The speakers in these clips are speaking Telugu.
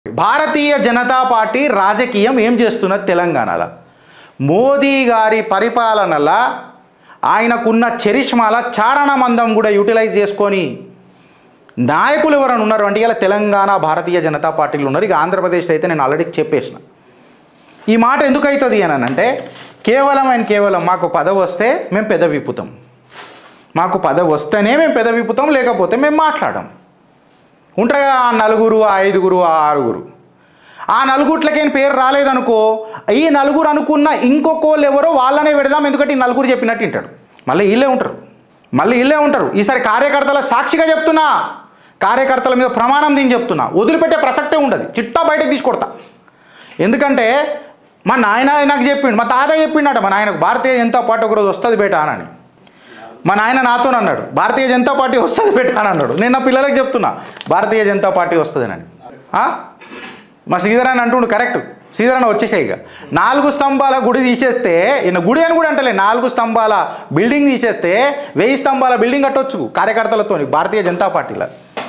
భారతీయ జనతా పార్టీ రాజకీయం ఏం చేస్తున్నది తెలంగాణలో మోదీ గారి పరిపాలనలో ఆయనకున్న చరిష్మాల చారణమందం కూడా యూటిలైజ్ చేసుకొని నాయకులు ఎవరైనా ఉన్నారు అంటే ఇలా తెలంగాణ భారతీయ జనతా పార్టీలు ఉన్నారు ఇక ఆంధ్రప్రదేశ్ అయితే నేను ఆల్రెడీ చెప్పేసిన ఈ మాట ఎందుకు అవుతుంది అని అంటే కేవలం అండ్ కేవలం మాకు పదవి వస్తే మేము పెద విప్పుతాం మాకు పదవి వస్తేనే మేము పెద విప్పుతాం లేకపోతే మేము మాట్లాడడం ఉంటారు కదా ఆ నలుగురు ఆ ఐదుగురు ఆ ఆరుగురు ఆ నలుగుట్లకేం పేరు రాలేదనుకో ఈ నలుగురు అనుకున్న ఇంకొకళ్ళు ఎవరో వాళ్ళనే పెడదాం ఎందుకంటే ఈ నలుగురు చెప్పినట్టు వింటాడు మళ్ళీ వీళ్ళే ఉంటారు మళ్ళీ వీళ్ళే ఉంటారు ఈసారి కార్యకర్తల సాక్షిగా చెప్తున్నా కార్యకర్తల మీద ప్రమాణం దీని చెప్తున్నా వదిలిపెట్టే ప్రసక్తే ఉండదు చిట్టా బయటకు తీసుకొడతా ఎందుకంటే మా నాయన నాకు చెప్పిండు మా తాత చెప్పిండట మా నాయనకు భారతీయ జనతా పార్టీ ఒకరోజు వస్తుంది బేటా అని మా నాయన నాతో అన్నాడు భారతీయ జనతా పార్టీ వస్తుంది బేటా అని అన్నాడు నేను నా పిల్లలకు చెప్తున్నా భారతీయ జనతా పార్టీ వస్తుందని ఆ? మా శ్రీధరాన్ని అంటుండు కరెక్ట్ శ్రీధరన్న వచ్చేసాయి ఇక నాలుగు స్తంభాల గుడి తీసేస్తే ఈయన గుడి అని కూడా అంటలే నాలుగు స్తంభాల బిల్డింగ్ తీసేస్తే వెయ్యి స్తంభాల బిల్డింగ్ కట్టొచ్చు కార్యకర్తలతో భారతీయ జనతా పార్టీలో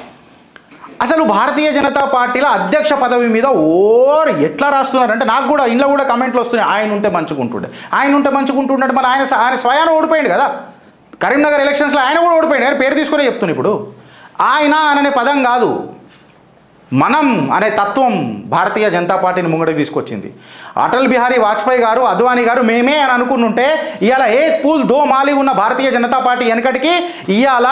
అసలు భారతీయ జనతా పార్టీలో అధ్యక్ష పదవి మీద ఓర్ ఎట్లా రాస్తున్నారంటే నాకు కూడా ఇంట్లో కూడా కమెంట్లు వస్తున్నాయి ఆయన ఉంటే మంచుకుంటుండే ఆయన ఉంటే మంచుకుంటుండే మరి ఆయన ఆయన స్వయాన ఓడిపోయింది కదా కరీంనగర్ ఎలక్షన్స్లో ఆయన కూడా ఓడిపోయింది ఆయన పేరు తీసుకునే చెప్తున్నా ఇప్పుడు ఆయన అనే పదం కాదు మనం అనే తత్వం భారతీయ జనతా పార్టీని ముంగడికి తీసుకొచ్చింది అటల్ బిహారీ వాజ్పేయి గారు అద్వానీ గారు మేమే అని అనుకుంటుంటే ఇవాళ ఏ పూల్ దో మాలి ఉన్న భారతీయ జనతా పార్టీ వెనకటికి ఇవాళ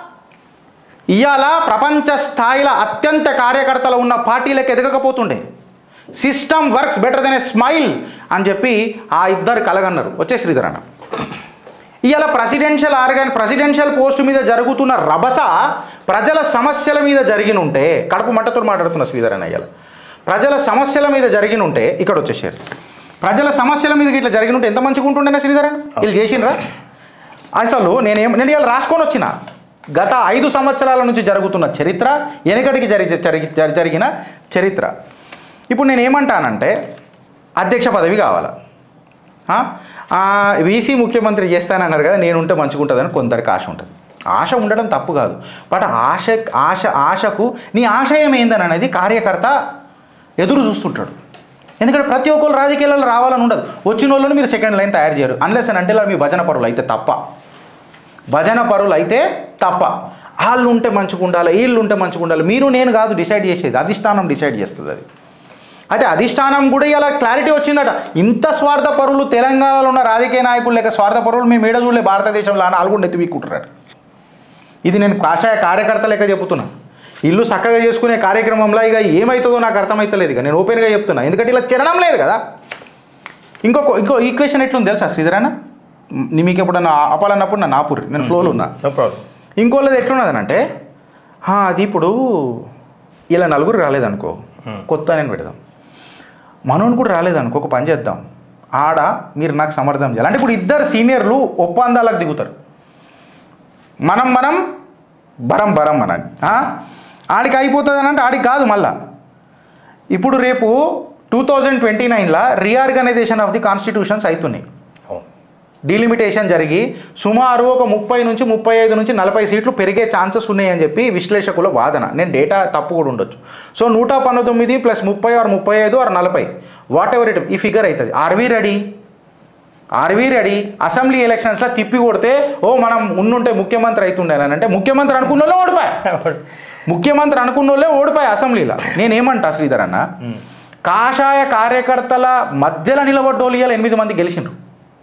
ఇవాళ ప్రపంచ స్థాయిలో అత్యంత కార్యకర్తలు ఉన్న పార్టీలకు ఎదగకపోతుండే system works better than a smile అని చెప్పి ఆ ఇద్దరు కలగన్నారు వచ్చే శ్రీధర్ అన్న ఇవాళ ప్రెసిడెన్షియల్ ఆర్గాన్ ప్రెసిడెన్షియల్ పోస్ట్ మీద జరుగుతున్న రభస ప్రజల సమస్యల మీద జరిగిన ఉంటే కడుపు మట్టతో మాట్లాడుతున్న శ్రీధర్ అన్న ఇవాళ ప్రజల సమస్యల మీద జరిగిన ఉంటే ఇక్కడ వచ్చేసారు ప్రజల సమస్యల మీద ఇట్లా జరిగిన ఉంటే ఎంత మంచిగా ఉంటుండేనా శ్రీధర్ అన్న వీళ్ళు చేసినరా అసలు నేనేం నేను ఇవాళ రాసుకొని వచ్చిన గత ఐదు సంవత్సరాల నుంచి జరుగుతున్న చరిత్ర వెనకటికి జరిగి జరిగి జరి- జరిగిన చరిత్ర ఇప్పుడు నేను ఏమంటానంటే అధ్యక్ష పదవి కావాలా వీసీ ముఖ్యమంత్రి చేస్తానన్నారు కదా నేను ఉంటే మంచిగుంటుందని కొందరికి ఆశ ఉంటుంది ఆశ ఉండడం తప్పు కాదు బట్ ఆశ ఆశ ఆశకు నీ ఆశయం ఏందని అనేది కార్యకర్త ఎదురు చూస్తుంటాడు ఎందుకంటే ప్రతి ఒక్కరు రాజకీయాలలో రావాలని ఉండదు వచ్చిన వాళ్ళని మీరు సెకండ్ లైన్ తయారు చేయరు అన్లెస్ అని అంటే మీ భజన పరులు అయితే తప్ప భజన పరులు అయితే తప్ప వాళ్ళు ఉంటే మంచిగా ఉండాలి వీళ్ళు ఉంటే మంచిగా ఉండాలి మీరు నేను కాదు డిసైడ్ చేసేది అధిష్టానం డిసైడ్ చేస్తుంది అది అయితే అధిష్టానం కూడా ఇలా క్లారిటీ వచ్చిందట ఇంత స్వార్థ పరులు తెలంగాణలో ఉన్న రాజకీయ నాయకులు లేక స్వార్థ పరులు మేము ఏడ చూడలే భారతదేశంలో అని వాళ్ళు కూడా ఎత్తివీక్కుంటున్నారు ఇది నేను కాషాయ కార్యకర్త లెక్క చెబుతున్నా ఇల్లు చక్కగా చేసుకునే కార్యక్రమంలో ఇక ఏమవుతుందో నాకు అర్థమవుతలేదు ఇక నేను ఓపెన్గా చెప్తున్నా ఎందుకంటే ఇలా చిరణం లేదు కదా ఇంకొక ఇంకో ఈక్వేషన్ ఎట్లుంది తెలుసా శ్రీధరన్న నీ మీకు ఎప్పుడన్నా ఆపాలన్నప్పుడు నన్ను ఆపుర్రి నేను ఫ్లోలో ఉన్నా నో ప్రాబ్లం ఇంకోళ్ళది ఎట్లున్నది అంటే అది ఇప్పుడు ఇలా నలుగురు రాలేదనుకో కొత్త నేను పెడదాం మనోని కూడా రాలేదనుకో ఒక పని చేద్దాం ఆడ మీరు నాకు సమర్థం చేయాలి అంటే ఇప్పుడు ఇద్దరు సీనియర్లు ఒప్పందాలకు దిగుతారు మనం మనం బరం బరం అనని ఆ? ఆడికి అయిపోతుంది అని అంటే ఆడికి కాదు మళ్ళా ఇప్పుడు రేపు టూ థౌజండ్ ట్వంటీ నైన్లో రీఆర్గనైజేషన్ ఆఫ్ ది కాన్స్టిట్యూషన్స్ అవుతున్నాయి అవును డిలిమిటేషన్ జరిగి సుమారు ఒక ముప్పై నుంచి ముప్పై ఐదు నుంచి నలభై సీట్లు పెరిగే ఛాన్సెస్ ఉన్నాయని చెప్పి విశ్లేషకుల వాదన నేను డేటా తప్పు కూడా ఉండొచ్చు సో నూట పంతొమ్మిది ప్లస్ ముప్పై ఆరు ముప్పై ఐదు ఆరు నలభై వాట్ ఎవర్ ఇట్ ఈ ఫిగర్ అవుతుంది are we ready are we ready assembly ఎలక్షన్స్లో తిప్పి కొడితే ఓ మనం ఉన్నుంటే ముఖ్యమంత్రి అవుతుండేనని అంటే ముఖ్యమంత్రి అనుకున్న వాళ్ళే ఓడిపోయా ముఖ్యమంత్రి అనుకున్న వాళ్ళే ఓడిపోయా అసెంబ్లీలో నేనేమంటా శ్రీధర్ అన్న కాషాయ కార్యకర్తల మధ్యలో నిలబడ్డోళ్ళు ఇవాళ ఎనిమిది మంది గెలిచిండ్రు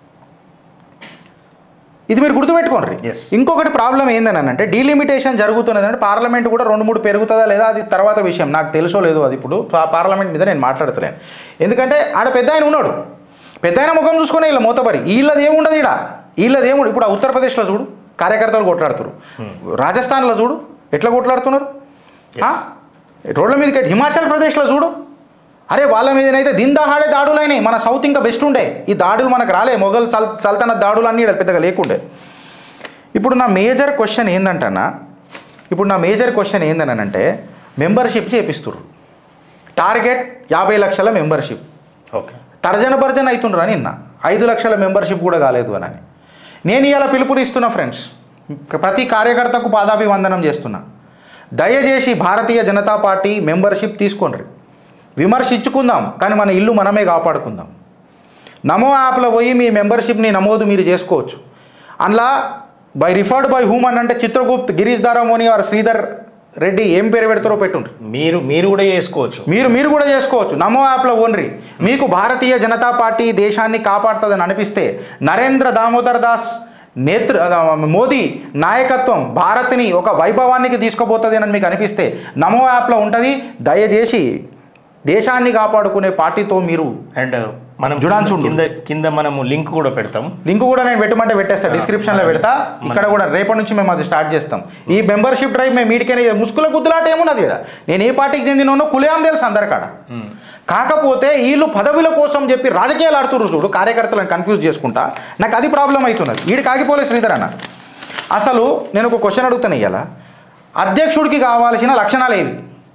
ఇది మీరు గుర్తుపెట్టుకోండి Yes. ఇంకొకటి ప్రాబ్లం ఏందని అంటే డీలిమిటేషన్ జరుగుతున్నది అంటే పార్లమెంట్ కూడా రెండు మూడు పెరుగుతుందా లేదా అది తర్వాత విషయం నాకు తెలుసో లేదో అది ఇప్పుడు పా- పార్లమెంట్ మీద నేను మాట్లాడతలేను ఎందుకంటే ఆడ పెద్ద ఆయన ఉన్నాడు పెద్ద ఆయన ముఖం చూసుకునే వీళ్ళ మూతపరి వీళ్ళది ఏముండదు ఈడ వీళ్ళది ఏముండదు ఇప్పుడు ఆ ఉత్తరప్రదేశ్లో చూడు కార్యకర్తలు కొట్లాడుతారు రాజస్థాన్లో చూడు ఎట్లా కొట్లాడుతున్నారు ఆ? రోడ్ల మీదకి హిమాచల్ ప్రదేశ్లో చూడు అరే వాళ్ళ మీదనైతే దిందాహాడే దాడులు అయినాయి మన సౌత్ ఇంకా బెస్ట్ ఉండే ఈ దాడులు మనకు రాలే మొఘల్ సల్ సల్తనత్ దాడులు అన్నీ ఈడ పెద్దగా లేకుండే ఇప్పుడు నా మేజర్ క్వశ్చన్ ఏంటంటన్నా ఇప్పుడు నా మేజర్ క్వశ్చన్ ఏందనంటే మెంబర్షిప్ చేపిస్తుర్రు టార్గెట్ యాభై లక్షల మెంబర్షిప్ ఓకే తర్జన భర్జన అవుతుండ్రు అని నిన్న ఐదు లక్షల మెంబర్షిప్ కూడా కాలేదు అని నేను ఇవాళ పిలుపునిస్తున్నా ఫ్రెండ్స్ ప్రతి కార్యకర్తకు పాదాభివందనం చేస్తున్నా దయచేసి భారతీయ జనతా పార్టీ మెంబర్షిప్ తీసుకోండి విమర్శించుకుందాం కానీ మన ఇల్లు మనమే కాపాడుకుందాం నమో యాప్లో పోయి మీ మెంబర్షిప్ని నమోదు మీరు చేసుకోవచ్చు అందులో బై రిఫర్డ్ బై హూమ్ అని అంటే చిత్రగుప్త్ గిరీష్ దారామోని వారు శ్రీధర్ రెడ్డి ఏం పేరు పెడతారో పెట్టుండ్రి మీరు మీరు కూడా చేసుకోవచ్చు మీరు మీరు కూడా చేసుకోవచ్చు నమో యాప్లో ఓన్రి మీకు భారతీయ జనతా పార్టీ దేశాన్ని కాపాడుతుందని అనిపిస్తే నరేంద్ర దామోదర్ దాస్ నేతృ ఆ, మోదీ నాయకత్వం భారత్ని ఒక వైభవానికి తీసుకుపోతుంది అని మీకు అనిపిస్తే నమో యాప్లో ఉంటుంది దయచేసి దేశాన్ని కాపాడుకునే పార్టీతో మీరు అండ్ మనం జుడాన్చుండు. కింద కింద మనము లింక్ కూడా పెడతాం లింక్ కూడా నేను పెట్టమంటే పెట్టేస్తా డిస్క్రిప్షన్లో పెడతా ఇక్కడ కూడా రేపటి నుంచి మేము అది స్టార్ట్ చేస్తాం ఈ మెంబర్షిప్ డ్రైవ్ మేము మీటికైనా ముసుగుల గుద్దులాట ఏమున్నది ఇక్కడ నేను ఏ పార్టీకి చెందినో కులేం తెలుసు అందరికాడ కాకపోతే వీళ్ళు పదవుల కోసం చెప్పి రాజకీయాలు ఆడుతున్నారు చూడు కార్యకర్తలను కన్ఫ్యూజ్ చేసుకుంటా నాకు అది ప్రాబ్లం అవుతున్నది వీడికి ఆగిపోలే శ్రీధర్ అన్న అసలు నేను ఒక క్వశ్చన్ అడుగుతాను ఇవాళ అధ్యక్షుడికి కావాల్సిన లక్షణాలు ఏవి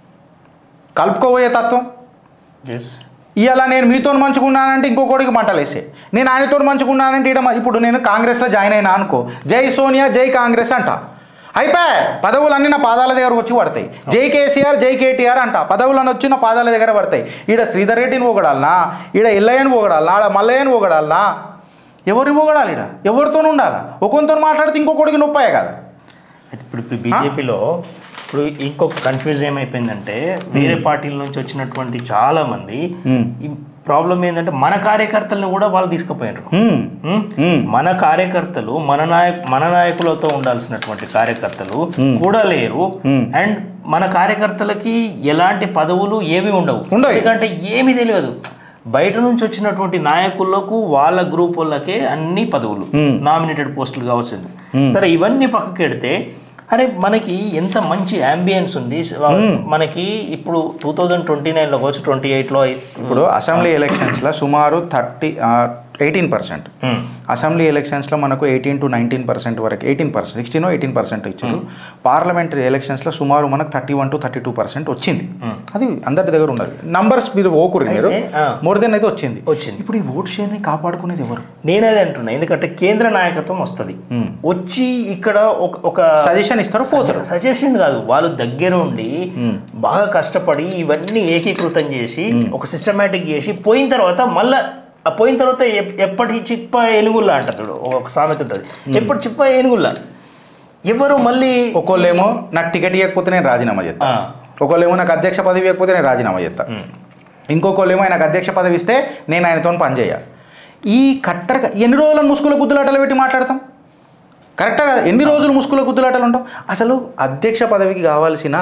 కలుపుకోబోయే తత్వం ఎస్ ఇవాళ నేను మీతో మంచుకున్నానంటే ఇంకొకటికి మంటలేసే నేను ఆయనతో మంచుకున్నానంటే ఈడ మ- ఇప్పుడు నేను కాంగ్రెస్లో జాయిన్ అయినా అనుకో జై సోనియా జై కాంగ్రెస్ అంట అయిపోయా పదవులన్నీ నా పాదాల దగ్గరకు వచ్చి పడతాయి జై కేసీఆర్ జై కేటీఆర్ అంట పదవులను వచ్చి నా పాదాల దగ్గర పడతాయి ఈడ శ్రీధర్ రెడ్డిని పోగడాలనా ఈడ ఎల్లయ్యని పోగడాలనా ఆడ మల్లయ్యని పోగడాలనా ఎవరిని పోగడాలి ఈడ ఎవరితో ఉండాలా ఒకరితో మాట్లాడితే ఇంకొకటికి నొప్పాయే కదా అయితే ఇప్పుడు ఇప్పుడు బీజేపీలో ఇప్పుడు ఇంకొక కన్ఫ్యూజ్ ఏమైపోయిందంటే వేరే పార్టీల నుంచి వచ్చినటువంటి చాలా మంది మ్మ్. ఈ ప్రాబ్లం ఏంటంటే మన కార్యకర్తలను కూడా వాళ్ళు తీసుకుపోయినారు హ్మ్. మ్మ్? హ్మ్. మన కార్యకర్తలు మన నాయక మన నాయకులతో ఉండాల్సినటువంటి కార్యకర్తలు కూడా లేరు మ్మ్. అండ్ మన కార్యకర్తలకి ఎలాంటి పదవులు ఏమి ఉండవు ఉండవు. ఎందుకంటే ఏమీ తెలియదు బయట నుంచి వచ్చినటువంటి నాయకులకు వాళ్ళ గ్రూప్ వాళ్ళకే అన్ని పదవులు మ్మ్. నామినేటెడ్ పోస్టులు కావాల్సింది సరే ఇవన్నీ పక్కకి పెడితే అరే మనకి ఎంత మంచి అంబియన్స్ ఉంది మనకి ఇప్పుడు టూ థౌజండ్ ట్వంటీ నైన్లో కావచ్చు ట్వంటీ ఎయిట్లో ఇప్పుడు అసెంబ్లీ ఎలక్షన్స్లో సుమారు థర్టీ ఎయిటీన్ పర్సెంట్ అసెంబ్లీ ఎలక్షన్స్లో మనకు ఎయిటీన్ టు నైన్టీన్ పర్సెంట్ వరకు eighteen percent sixteen eighteen percent ఇచ్చారు పార్లమెంటరీ ఎలక్షన్స్లో సుమారు మనకు thirty one to thirty two percent వచ్చింది అది అందరి దగ్గర ఉన్నది నంబర్స్ మీరు ఓకురు మీరు అయితే, ఆ. మోర్ దెన్ అయితే వచ్చింది వచ్చింది ఇప్పుడు ఈ ఓట్ షేర్ని కాపాడుకునేది ఎవరు నేనదే అంటున్నా ఎందుకంటే కేంద్ర నాయకత్వం వస్తుంది మ్మ్. వచ్చి ఇక్కడ ఒక ఒక సజెషన్ ఇస్తారు పోతారు సజెషన్ కాదు వాళ్ళు దగ్గరుండి బాగా కష్టపడి ఇవన్నీ ఏకీకృతం చేసి ఒక సిస్టమేటిక్ చేసి పోయిన తర్వాత మళ్ళా ఆ పోయిన తర్వాత ఎప్- ఎప్పటి చిప్ప ఏనుగుల్లా అంటారు చూడు ఒక సామెత ఉంటుంది ఎప్పటి చిప్ప ఏనుగుల్లా ఎవరు మళ్ళీ ఒకళ్ళేమో నాకు టికెట్ ఇవ్వకపోతే నేను రాజీనామా చేస్తా ఆ, ఒకళ్ళేమో నాకు అధ్యక్ష పదవి ఇవ్వకపోతే నేను రాజీనామా చేస్తా మ్మ్. ఇంకొకళ్ళేమో ఆయనకు అధ్యక్ష పదవి ఇస్తే నేను ఆయనతో పనిచేయాలి ఈ కట్టర ఎన్ని రోజుల ముసుగుల గుద్దులాటలు పెట్టి మాట్లాడతాం కరెక్టా కదా ఎన్ని రోజులు ముసుగుల గుద్దులాటలు ఉంటాం అసలు అధ్యక్ష పదవికి కావాల్సిన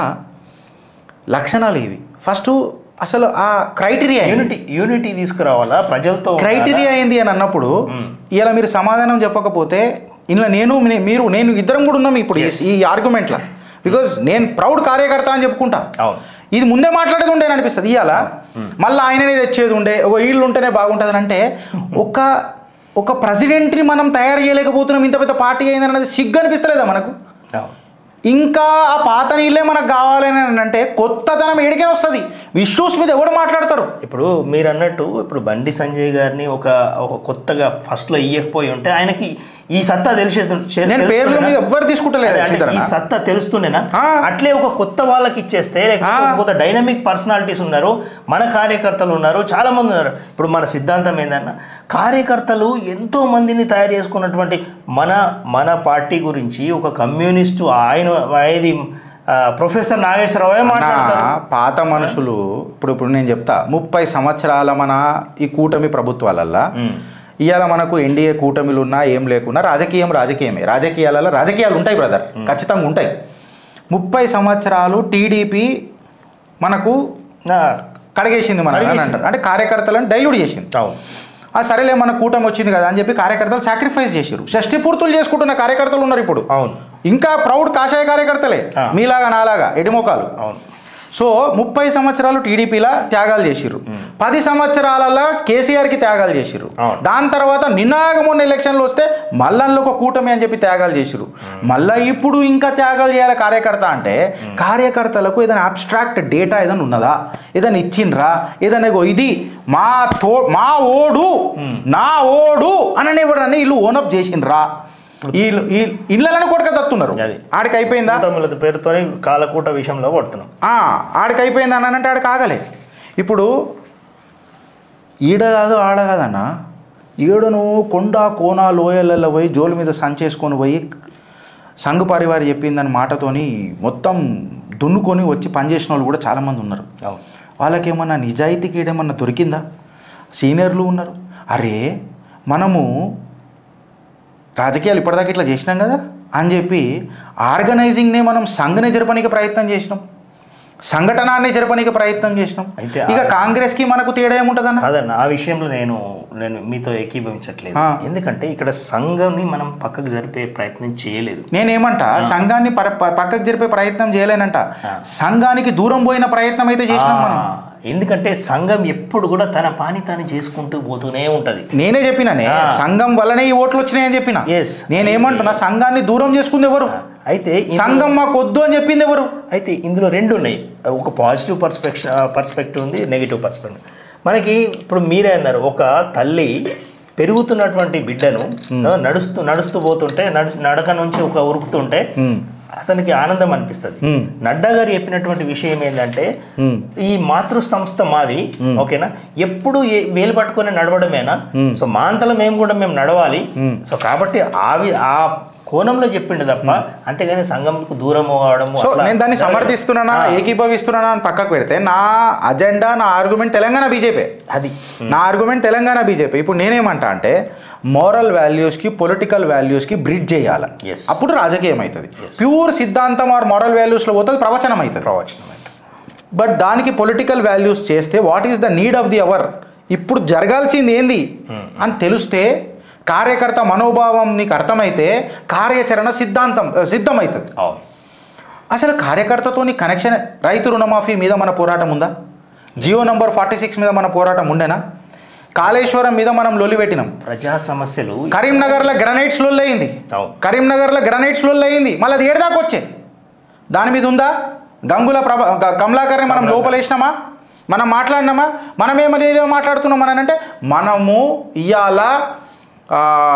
లక్షణాలు ఇవి ఫస్ట్ అసలు ఆ క్రైటీరియా యూనిటీ యూనిటీ తీసుకురావాలా ప్రజలతో ఉండాలా? క్రైటీరియా ఏంది అని అన్నప్పుడు ఇలా మీరు సమాధానం చెప్పకపోతే ఇందులో నేను మీ- మీరు నేను ఇద్దరం కూడా ఉన్నాం ఇప్పుడు ఈ- ఈ ఆర్గ్యుమెంట్లో బికాజ్ నేను ప్రౌడ్ కార్యకర్త అని చెప్పుకుంటా అవును ఇది ముందే మాట్లాడేది ఉండే అని అనిపిస్తుంది ఇవాళ మళ్ళీ ఆయననే తెచ్చేది ఉండే ఒక వీళ్ళు ఉంటేనే బాగుంటుంది అంటే ఒక ఒక ప్రెసిడెంట్ని మనం తయారు చేయలేకపోతున్నాం ఇంత పెద్ద పార్టీ అయిందన్నది సిగ్గు అనిపిస్తలేదా మనకు అవును ఇంకా ఆ పాత నీళ్ళే మనకు కావాలని అని అంటే కొత్తతనం ఏడికే వస్తుంది ఇష్యూస్ మీద ఎవడు మాట్లాడతారు ఇప్పుడు మీరు అన్నట్టు ఇప్పుడు బండి సంజయ్ గారిని ఒక ఒక కొత్తగా ఫస్ట్లో ఇయ్యకపోయి ఉంటే ఆయనకి ఈ సత్తా తెలిసే నేను పేర్ల మీద ఎవ్వరు తీసుకుంటలేదు అంటే ఈ శ్రీధరన్న. సత్తా తెలుస్తుండేనా ఆ. అట్లే ఒక కొత్త వాళ్ళకి ఇచ్చేస్తే లేకపోతే ఆ. కొత్త డైనమిక్ పర్సనాలిటీస్ ఉన్నారు మన కార్యకర్తలు ఉన్నారు చాలా మంది ఉన్నారు ఇప్పుడు మన సిద్ధాంతం ఏందన్న కార్యకర్తలు ఎంతో మందిని తయారు చేసుకున్నటువంటి మన మన పార్టీ గురించి ఒక కమ్యూనిస్టు ఆయన ఏది ఆ, ప్రొఫెసర్ నాగేశ్వరరావు నా మాట్లాడతారు పాత మనుషులు ఇప్పుడు ఇప్పుడు నేను చెప్తా ముప్పై సంవత్సరాల మన ఈ కూటమి ప్రభుత్వాలల్లా ఉమ్. ఇవాళ మనకు ఎన్డీఏ కూటమిలు ఉన్నా ఏం లేకున్నా రాజకీయం రాజకీయమే రాజకీయాలలో రాజకీయాలు ఉంటాయి బ్రదర్ ఖచ్చితంగా ఉంటాయి ముప్పై సంవత్సరాలు టీడీపీ మనకు ఆ, కడిగేసింది మన అని కడిగేసింది. అంటారు అంటే కార్యకర్తలను డైల్యూట్ చేసింది అవును ఆ సరేలే మన కూటమి వచ్చింది కదా అని చెప్పి కార్యకర్తలు సాక్రిఫైస్ చేశారు షష్టి పూర్తులు చేసుకుంటున్న కార్యకర్తలు ఉన్నారు ఇప్పుడు అవును ఇంకా ప్రౌడ్ కాషాయ కార్యకర్తలే ఆ. మీలాగా నాలాగా ఎడిమోకాలు అవును సో ముప్పై సంవత్సరాలు టీడీపీలా త్యాగాలు చేసిర్రు పది సంవత్సరాలలో కేసీఆర్కి త్యాగాలు చేసిర్రు అవును. దాని తర్వాత నినాగ మొన్న ఎలక్షన్లు వస్తే మళ్ళీ ఒక కూటమి అని చెప్పి త్యాగాలు చేసిర్రు మళ్ళీ ఇప్పుడు ఇంకా త్యాగాలు చేయాలి కార్యకర్త అంటే కార్యకర్తలకు ఏదైనా అబ్స్ట్రాక్ట్ డేటా ఏదైనా ఉన్నదా ఏదైనా ఇచ్చిండ్రా ఏదైనా ఇగో ఇది మా తో మా ఓడు నా ఓడు అని ఎవడని వీళ్ళు ఓనప్ చేసిండ్రా వీళ్ళు ఈ ఇళ్ళని కొడక తత్తున్నారు అది. ఆడికి అయిపోయిందా కూటమిల పేరుతోనే కాలకూట విషయంలో పడుతున్నాం ఆ, ఆడికి అయిపోయింది అని అంటే ఆడికి ఆగలే ఇప్పుడు ఈడ కాదు ఆడ కాదన్న ఈడ నువ్వు కొండ కోన లోయలలో పోయి జోలు మీద సంచేసుకొని పోయి సంఘ పరివారి చెప్పిందని మాటతోని మొత్తం దున్నుకొని వచ్చి పనిచేసిన వాళ్ళు కూడా చాలామంది ఉన్నారు అవును వాళ్ళకేమన్నా నిజాయితీకి ఏమన్నా దొరికిందా సీనియర్లు ఉన్నారు అరే మనము రాజకీయాలు ఇప్పటిదాకా ఇట్లా చేసినాం కదా అని చెప్పి ఆర్గనైజింగ్నే మనం సంఘనే జరపడానికి ప్రయత్నం చేసినాం సంఘటనాన్ని జరపడానికి ప్రయత్నం చేసినాం అయితే ఇక ఆ- కాంగ్రెస్కి మనకు తేడా ఏముంటుందన్న కాదన్న ఆ విషయంలో నేను నేను మీతో ఏకీభవించట్లేదు ఆ. ఎందుకంటే ఇక్కడ సంఘంని మనం పక్కకు జరిపే ప్రయత్నం చేయలేదు నేనేమంట సంఘాన్ని పర ప- పక్కకు జరిపే ప్రయత్నం చేయలేనంట ఆ. సంఘానికి దూరం పోయిన ప్రయత్నం అయితే చేసినాం మనం ఆ, ఎందుకంటే సంఘం ఎప్పుడు కూడా తన పని తాను చేసుకుంటూ పోతూనే ఉంటది నేనే చెప్పినానే ఆ. సంఘం వల్లనే ఈ ఓట్లు వచ్చినాయని చెప్పిన Yes. నేనేమంటున్నా సంఘాన్ని దూరం చేసుకుంది ఎవరు అయితే ఇందులో- సంఘం మాకు వద్దు అని చెప్పింది ఎవరు అయితే ఇందులో రెండు ఉన్నాయి ఒక పాజిటివ్ పర్స్పెక్షన్ పర్స్పెక్టివ్ ఉంది నెగిటివ్ పర్స్పెక్టివ్ మనకి ఇప్పుడు మీరే అన్నారు ఒక తల్లి పెరుగుతున్నటువంటి బిడ్డను ఆ, నడుస్తూ నడుస్తూ పోతుంటే నడుచు నడక నుంచి ఒక ఉరుకుతుంటే Hmm. అతనికి ఆనందం అనిపిస్తుంది Hmm. నడ్డా గారు చెప్పినటువంటి విషయం ఏంటంటే Hmm. ఈ మాతృ సంస్థ మాది ఓకేనా ఎప్పుడు ఏ- వేలు పట్టుకొని నడవడమేనా సో మా అంతలో మేము కూడా మేము నడవాలి Hmm. సో కాబట్టి ఆ వి- ఆ కోణంలో చెప్పిండు తప్ప అంతేగాని సంఘంకు దూరం అవడము సో అట్లా నేను దాన్ని జరగదు. సమర్థిస్తున్నానా ఆ, ఏకీభవిస్తున్నానా అని పక్కకు పెడితే నా అజెండా నా ఆర్గ్యుమెంట్ తెలంగాణ బీజేపీ అది నా ఆర్గ్యుమెంట్ తెలంగాణ బీజేపీ ఇప్పుడు నేనేమంటా అంటే మోరల్ వాల్యూస్కి పొలిటికల్ వాల్యూస్కి బ్రిడ్జ్ చేయాలి Yes. అప్పుడు రాజకీయం అవుతుంది ప్యూర్ సిద్ధాంతం ఆర్ మోరల్ వాల్యూస్లో పోతుంది ప్రవచనం అవుతుంది ప్రవచనం అయితే బట్ దానికి పొలిటికల్ వాల్యూస్ చేస్తే what is the need of the hour ఇప్పుడు జరగాల్సింది ఏంది అని తెలిస్తే కార్యకర్త మనోభావం నీకు అర్థమైతే కార్యాచరణ సిద్ధాంతం సిద్ధమవుతుంది అవును అసలు కార్యకర్తతో నీ కనెక్షన్ రైతు రుణమాఫీ మీద మన పోరాటం ఉందా జియో నంబర్ ఫార్టీ సిక్స్ మీద మన పోరాటం ఉండేనా కాళేశ్వరం మీద మనం లొలి పెట్టినాం ప్రజా సమస్యలు కరీంనగర్లో గ్రనైట్స్ లొల్లి అయింది అవును కరీంనగర్లో గ్రనైట్స్ లొల్లి అయింది మళ్ళీ అది ఏడదాకా వచ్చే దాని మీద ఉందా గంగుల ప్రభ గ- కమలాకర్ని మనం లోపలేసినామా మనం మాట్లాడినామా మనం ఏమని మాట్లాడుతున్నాం అని అంటే మనము ఇవాళ ఆ,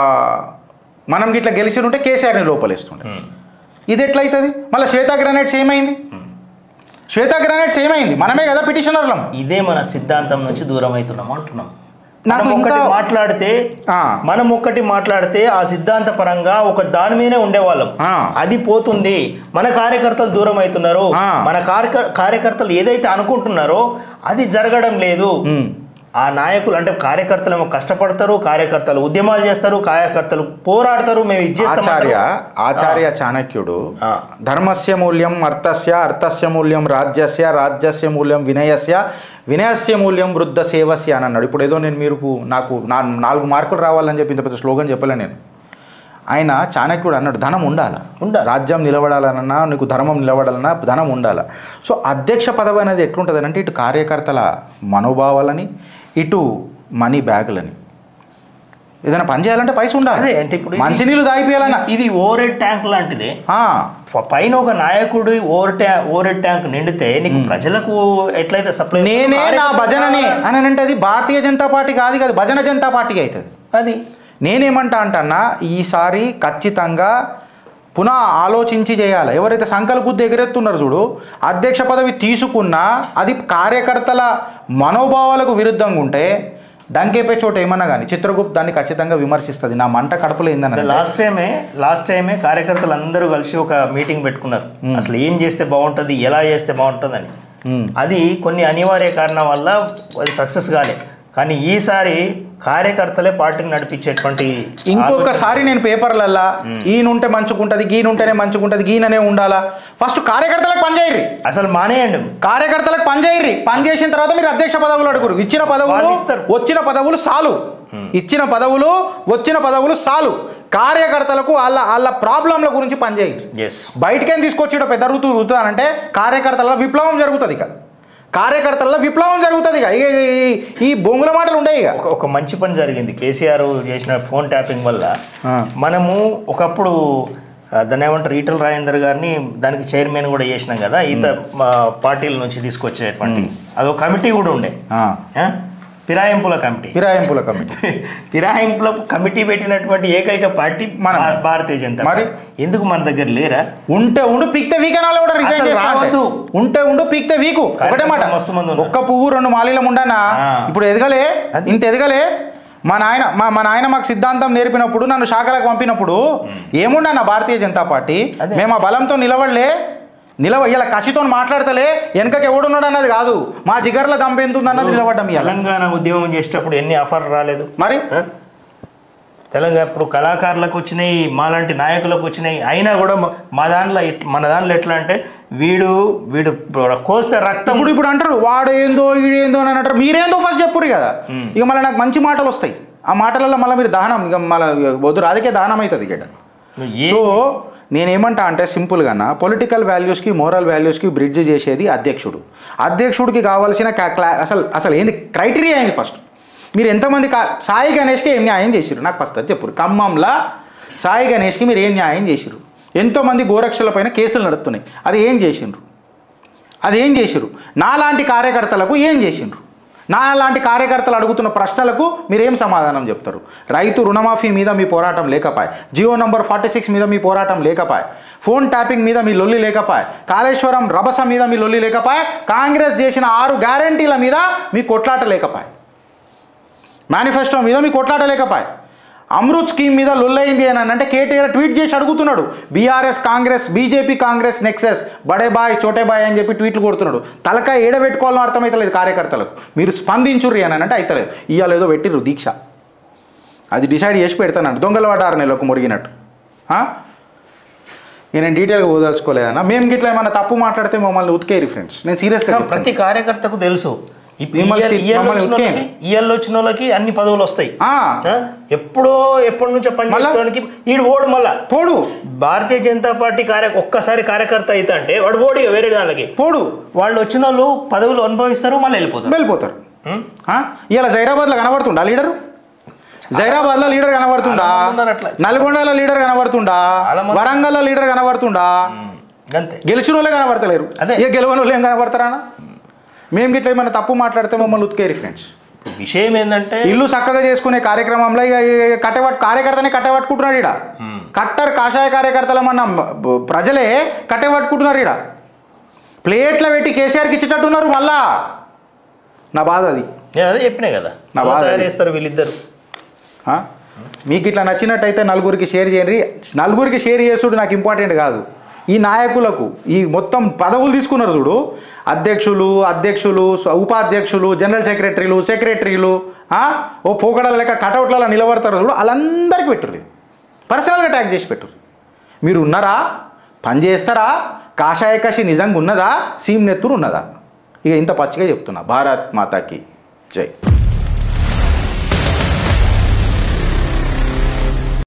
మనం గిట్లా గెలిచి ఉంటే కేసీఆర్ని లోపలేస్తుండే ఉమ్. ఇది ఎట్లయితుంది మళ్ళీ శ్వేతా గ్రానైట్స్ ఏమైంది శ్వేతా గ్రానైట్స్ ఏమైంది మనమే కదా పిటిషనర్లం ఇదే మన సిద్ధాంతం నుంచి దూరం అవుతున్నాం అంటున్నాం నాకు మనం ఇంకా- ఒక్కటి మాట్లాడితే ఆ. మనం ఒక్కటి మాట్లాడితే ఆ సిద్ధాంత పరంగా ఒక దాని మీదే ఉండేవాళ్ళం ఆ. అది పోతుంది మన కార్యకర్తలు దూరం అవుతున్నారు ఆ. మన కార్యక- కార్యకర్తలు ఏదైతే అనుకుంటున్నారో అది జరగడం లేదు ఉమ్. ఆ నాయకులు అంటే కార్యకర్తలు ఏమో కష్టపడతారు కార్యకర్తలు ఉద్యమాలు చేస్తారు కార్యకర్తలు పోరాడతారు మేము ఇది చేస్తాం ఆచార్య అంటారు. ఆచార్య చాణక్యుడు ఆ. ధర్మస్య మూల్యం అర్థస్య అర్థస్య మూల్యం రాజ్యస్య రాజ్యస్య మూల్యం వినయస్య వినయస్య మూల్యం వృద్ధ సేవస్య అని అన్నాడు ఇప్పుడు ఏదో నేను మీరు నాకు నా నాలుగు మార్కులు రావాలని చెప్పి ఇంత పెద్ద స్లోగన్ చెప్పలే నేను ఆయన చాణక్యుడు అన్నాడు ధనం ఉండాలి ఉండాలి. రాజ్యం నిలబడాలన్నా నీకు ధర్మం నిలబడాలన్నా ధనం ఉండాలి సో అధ్యక్ష పదవి అనేది ఎట్లుంటుంది అంటే ఇటు కార్యకర్తల మనోభావాలని ఇటు మనీ బ్యాగులని ఏదైనా పని చేయాలంటే పైస ఉండాలి అదే అంటే ఇప్పుడు ఇది- మంచినీళ్ళు దాగిపోయాలన్నా ఇది ఓవర్ ట్యాంక్ లాంటిదే ఆ, ఫ- పైన ఒక నాయకుడు ఓవర్ ట్యాంక్ ఓవర్ ట్యాంక్ నిండితే నీకు ప్రజలకు ఎట్లయితే సప్లై నేనే నా భజనని అని అంటే అది భారతీయ జనతా పార్టీ కాదు కదా భజన జనతా పార్టీ అవుతుంది అది నేనేమంటా అంటన్నా ఈసారి ఖచ్చితంగా పునః ఆలోచించి చేయాలి ఎవరైతే సంకల్పుద్ది ఎగరెత్తున్నారు చూడు అధ్యక్ష పదవి తీసుకున్నా అది కార్యకర్తల మనోభావాలకు విరుద్ధంగా ఉంటే డంకేపే చోట ఏమన్నా కానీ చిత్రగుప్త్ దాన్ని ఖచ్చితంగా విమర్శిస్తుంది నా మంట కడుపులో ఏందని లాస్ట్ టైమే లాస్ట్ టైమే కార్యకర్తలు అందరూ కలిసి ఒక మీటింగ్ పెట్టుకున్నారు అసలు ఏం చేస్తే బాగుంటుంది ఎలా చేస్తే బాగుంటుంది అని మ్మ్. అది కొన్ని అనివార్య కారణం వల్ల అది సక్సెస్ కాలే కానీ ఈసారి కార్యకర్తలే పార్టీని నడిపించేటువంటి ఇంకొకసారి నేను పేపర్లల్లా ఈయనుంటే మంచుకుంటుంది గీనుంటేనే మంచుకుంటుంది గీననే ఉండాలా ఫస్ట్ కార్యకర్తలకు పనిచేయరు అసలు మానేయండి కార్యకర్తలకు పని చేయర్రి పని చేసిన తర్వాత మీరు అధ్యక్ష పదవులు అడుగురు ఇచ్చిన పదవులు వాళ్ళు ఇస్తారు. వచ్చిన పదవులు సాలు ఇచ్చిన పదవులు వచ్చిన పదవులు సాలు కార్యకర్తలకు వాళ్ళ వాళ్ళ ప్రాబ్లంల గురించి పనిచేయండి ఎస్ బయటకేం తీసుకొచ్చి పెద్ద ఋతు ఋతుతానంటే కార్యకర్తల విప్లవం జరుగుతుంది ఇక కార్యకర్తల విప్లవం జరుగుతుంది ఇక ఇక ఈ- ఈ బొంగుల మాటలు ఉండవు ఇక ఒక ఒక మంచి పని జరిగింది కేసీఆర్ చేసిన ఫోన్ ట్యాపింగ్ వల్ల ఆ. మనము ఒకప్పుడు ఆ, దాన్ని ఏమంటారు ఈటల రాజేందర్ గారిని దానికి చైర్మన్ కూడా చేసినాం కదా ఈత మా పార్టీల నుంచి తీసుకొచ్చేటువంటి అదొక కమిటీ కూడా ఉండే ఆ. ఆ? ఫిరాయింపుల కమిటీ ఫిరాయింపుల కమిటీ ఫిరాయింపుల కమిటీ పెట్టినటువంటి ఏకైక పార్టీ మనం. భా- భారతీయ జనతా మరి? పార్టీ. ఎందుకు మన దగ్గర లేరా ఉంటే ఉండు పీక్తే వీక్ అనాలి కూడా రిజైన్ అసలు చేస్తా అంటే. రావద్దు. ఉంటే ఉండు పీక్తే వీకు ఒకటే మాట మస్తు మంది ఉన్నారు. ఒక్క పువ్వు రెండు మాలీలం ఉండనా ఆ. ఇప్పుడు ఎదగలే అది. ఇంత ఎదగలే మా నాయన మా మా నాయన మాకు సిద్ధాంతం నేర్పినప్పుడు నన్ను శాఖలకు పంపినప్పుడు ఏముండన్న భారతీయ జనతా పార్టీ అదే. మేము ఆ బలంతో నిలవడలే నిలవ ఇలా కసితో మాట్లాడతలే వెనకకి ఎవడున్నాడు అన్నది కాదు మా జిగర్ల దంపెంతుంది అన్నది నిలబడ్డం ఇవాళ తెలంగాణ ఉద్యమం చేసేటప్పుడు ఎన్ని ఆఫర్లు రాలేదు మరి ఆ? తెలంగాణ ఇప్పుడు కళాకారులకు వచ్చినాయి మాలాంటి నాయకులకు వచ్చినాయి అయినా కూడా మ- మా దాంట్లో ఎట్- మన దాంట్లో ఎట్లా అంటే వీడు వీడు కోస్తే రక్తం ఇప్పుడు ఇప్పుడు అంటారు వాడు ఏందో ఈడేందో అని అంటారు మీరేందో ఫస్ట్ చెప్పురు కదా ఇక మళ్ళీ నాకు మంచి మాటలు వస్తాయి ఆ మాటలలో మళ్ళీ మీరు దహనం ఇక మళ్ళీ వద్దు రాజకీయ దహనం అవుతుంది ఇక్కడ ఏ- సో నేనేమంటా అంటే సింపుల్గా పొలిటికల్ వాల్యూస్కి మోరల్ వాల్యూస్కి బ్రిడ్జ్ చేసేది అధ్యక్షుడు అధ్యక్షుడికి కావాల్సిన కా- క్లా- అసలు అసలు ఏంది క్రైటీరియా ఏంది ఫస్ట్ మీరు ఎంతమంది కా సాయి గణేష్కి ఏం న్యాయం చేసిరు నాకు ఫస్ట్ అది చెప్పు ఖమ్మంలో సాయి గణేష్కి మీరు ఏం న్యాయం చేసిరు ఎంతోమంది గోరక్షల పైన కేసులు నడుస్తున్నాయి అది ఏం చేసిండ్రు అది ఏం చేసిరు నాలాంటి కార్యకర్తలకు ఏం చేసిండ్రు నాలాంటి కార్యకర్తలు అడుగుతున్న ప్రశ్నలకు మీరేం సమాధానం చెప్తారు రైతు రుణమాఫీ మీద మీ పోరాటం లేకపాయ్ జియో నంబర్ ఫార్టీ సిక్స్ మీద మీ పోరాటం లేకపాయ్ ఫోన్ ట్యాపింగ్ మీద మీ లొల్లి లేకపాయ్ కాళేశ్వరం రభస మీద మీ లొల్లి లేకపాయ్ కాంగ్రెస్ చేసిన ఆరు గ్యారంటీల మీద మీ కొట్లాట లేకపాయ్ మేనిఫెస్టో మీద మీ కొట్లాట లేకపాయ్ అమృత్ స్కీమ్ మీద లొల్లయింది అని అంటే కేటీఆర్ ట్వీట్ చేసి అడుగుతున్నాడు BRS Congress BJP Congress nexus బడే బాయ్ చోటే బాయ్ అని చెప్పి ట్వీట్లు కొడుతున్నాడు తలకాయ ఏడబెట్టుకోవాలని అర్థమైతలేదు కార్యకర్తలకు మీరు స్పందించుర్రి అని అంటే అయితలేదు ఇవాళ ఏదో పెట్టిర్రు దీక్ష అది డిసైడ్ చేసి పెడతానంట దొంగల ఆరు నెలకు మురిగినట్టు ఆ? ఇక నేను డీటెయిల్గా ఓదాల్చుకోలేదన్న మేము గిట్లా ఏమన్నా తప్పు మాట్లాడితే మమ్మల్ని ఉతికేరి ఫ్రెండ్స్ నేను సీరియస్గా ప్రతి కార్యకర్తకు తెలుసు ఇప్పుడు మిమ్మల్ని- ఇయల్ మమ్మల్ని వచ్చిన వాళ్ళకి ఇయల్ వచ్చిన వాళ్ళకి అన్ని పదవులు వస్తాయి ఆ? ఎప్పుడో ఎప్పటి నుంచో పనిచేయడానికి ఈడు ఓడు మళ్ళా పోడు భారతీయ జనతా పార్టీ కార్య ఒక్కసారి కార్యకర్త అయితే అంటే వాడు ఓడి వేరే దానికి పోడు వాళ్ళు వచ్చిన వాళ్ళు పదవులు అనుభవిస్తారు మళ్ళీ వెళ్ళిపోతారు వెళ్ళిపోతారు ఉం? ఇలా జైరాబాద్లో కనబడుతుండా లీడరు జైరాబాద్లో లీడర్ కనబడుతుండా చాలా మంది ఉన్నారు అట్లా. నల్గొండలో లీడర్ కనబడుతుండా చాలా మంది. వరంగల్లో లీడర్ కనబడుతుండా గంతే గెలిచిన వాళ్ళే కనబడతలేరు అదే. ఇక గెలవని వాళ్ళు ఏం కనబడతారా మేము గిట్ల ఏమైనా తప్పు మాట్లాడితే మమ్మల్ని ఉతికేరి ఫ్రెండ్స్ విషయం ఏంటంటే ఇల్లు చక్కగా చేసుకునే కార్యక్రమంలో ఇక ఇక కట్టబట్ కార్యకర్తనే కట్టబట్టుకుంటున్నాడు ఈడ కట్టర్ కాషాయ కార్యకర్తలమన్న బ- ప్రజలే కట్టబట్టుకుంటున్నారు ఈడ ప్లేట్లో పెట్టి కేసీఆర్కి ఇచ్చేటట్టున్నారు మళ్ళా నా బాధ అది నేను అదే చెప్పినా కదా నా బాధ తయారు అది. చేస్తారు వీళ్ళిద్దరు ఆ? మీకు ఇట్లా నచ్చినట్టయితే నలుగురికి షేర్ చేయండి నలుగురికి షేర్ చేసుడు నాకు ఇంపార్టెంట్ కాదు ఈ నాయకులకు ఈ మొత్తం పదవులు తీసుకున్నారు చూడు అధ్యక్షులు అధ్యక్షులు స- ఉపాధ్యక్షులు జనరల్ సెక్రటరీలు సెక్రటరీలు ఆ? ఓ పోకడల లెక్క కటౌట్లలో నిలబడతారు చూడు వాళ్ళందరికీ పెట్టుర్రు పర్సనల్గా ట్యాగ్ చేసి పెట్టుర్రు మీరు ఉన్నారా పని చేస్తారా కాషాయ కషి నిజంగా ఉన్నదా సీమ్ నెత్తురు ఉన్నదా ఇక ఇంత పచ్చిగా చెప్తున్నా భారత్ మాతాకి జై